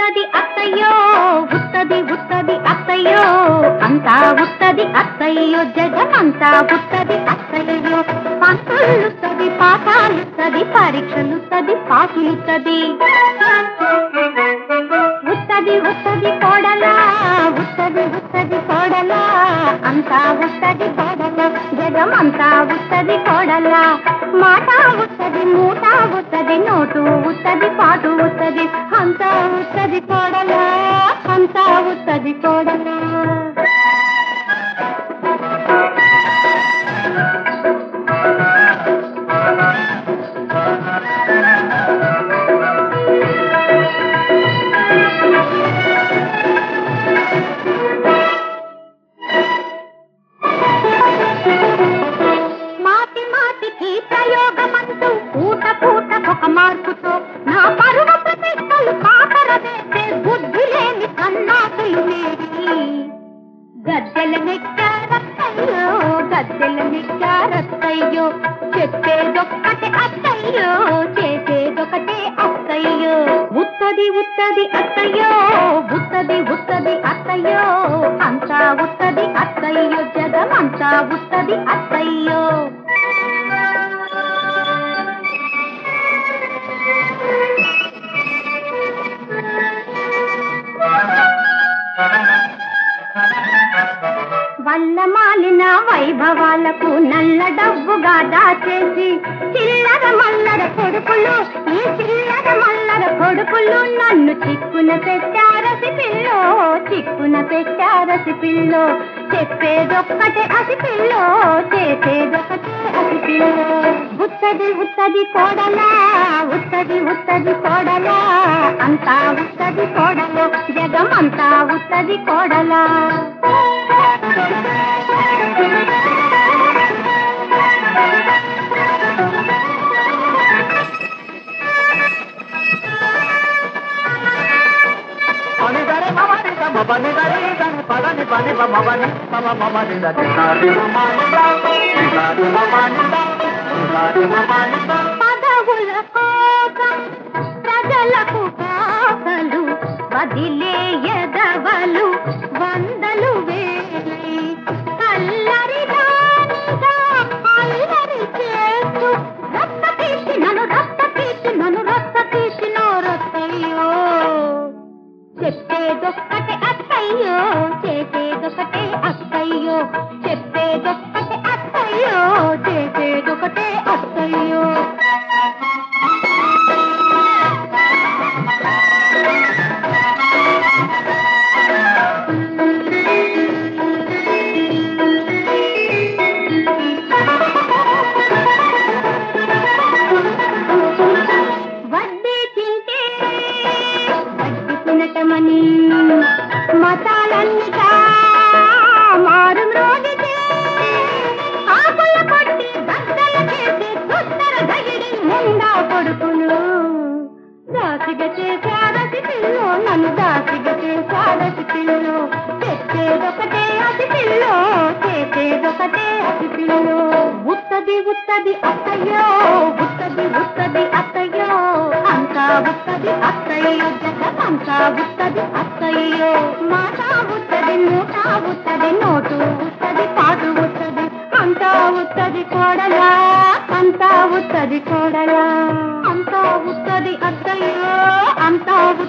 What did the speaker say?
ఉత్తది అత్తయ్యో ఉత్తది ఉత్తది అత్తయ్యో అంతా ఉత్తది అత్తయ్యో జగమంతా ఉత్తది అత్తయ్యో పంతులుత్తది పాఠాలుత్తది పరీక్షలుత్తది పాసులుత్తది ఉత్తది ఉత్తది కోడలా ఉత్తది ఉత్తది కోడలా అంతా ఉత్తది కోడలా జగమంతా ఉత్తది కోడలా మాట ఉత్తది మూట ఉత్తది నోటు ఉత్తది పాటు ఉత్తది అంతా ఉత్తది కోడలా అంతా ఉత్తది కోడలా మాటి మాటికి ప్రయోగమంటూ పూట పూట ఒక మార్పుతో నా పరువ ప్రతిష్టలు పాతర వేసే బుద్ధి లేని కన్నాకులు మీరి గద్దెల నెక్కారత్తయ్యో గద్దెల నెక్కారత్తయ్యో చెప్పేదొక్కటే అత్తయ్యో చేసేదొకటే అత్తయ్యో ఉత్తది ఉత్తది అత్తయ్యో ఉత్తది ఉత్తది అత్తయ్యో అంతా ఉత్తది అత్తయ్యో జగమంతా ఉత్తది అత్తయ్యో వల్ల మాలిన వైభవాలకు నల్ల డబ్బుగా దాచేసి చిల్లర మల్లర కొడుకులు ఈ చిల్లర మల్లర కొడుకులు నన్ను చిక్కున పెట్టారసి పిల్లో చిక్కున పెట్టారసి పిల్లో చెప్పేదొక్కటే అసి పిల్లో చేసేదొక్కటే అసి పిల్లో ఉత్తది ఉత్తది కోడలా ఉత్తది ఉత్తది కోడలా అంతా ఉత్తది కోడలో జగం అంతా ఉత్తది కోడలా పని దరి మమని సమ పని దరి దని పదని పని మమ పని మమ మమని దరి నాది మమని దాని నాది మమని దాని నాది మమని దాని పదవుల కోసం ప్రజలకు కాపలు వదిలేయదవలు వందలు వేలై కల్లరి దానిగా అల్లరి చేస్తూ రక్త తీసి నన్ను రక్త తీసి నన్ను రక్త తీసినో రత్తయ్యో చెప్పేదొక్కటే అత్తయ్యో చేసేదొకటే అత్తయ్యో చెప్పేదొక్కటే అత్తయ్యో చేసేదొకటే అత్తయ్యో వడ్డీ తింటే వడ్డీ తినటమని మతాలన్నిటా మారు మ్రోగితే ఆకుల పట్టి గద్దల చేసి దుస్తర దగిడి ముందా కొడుకులు దాసిగ చేశారసి పిల్లో నన్ను దాసిగ చేశారసి పిల్లో తెచ్చేదొకటే అసి పిల్లో చేసేదొకటే అసి పిల్లో ఉత్తది ఉత్తది అత్తయ్యో ఉత్తది ఉత్తది అత్తయ్యో అంతా ఉత్తది అత్తయ్యో జగమంతా ఉత్తది అత్తయ్యో మాట ఉత్తది మూట ఉత్తది నోటు ఉత్తది పాటు ఉత్తది అంతా ఉత్తది కోడలా అంతా ఉత్తది కోడలా అంతా ఉత్తది అత్తయ్యో అంతా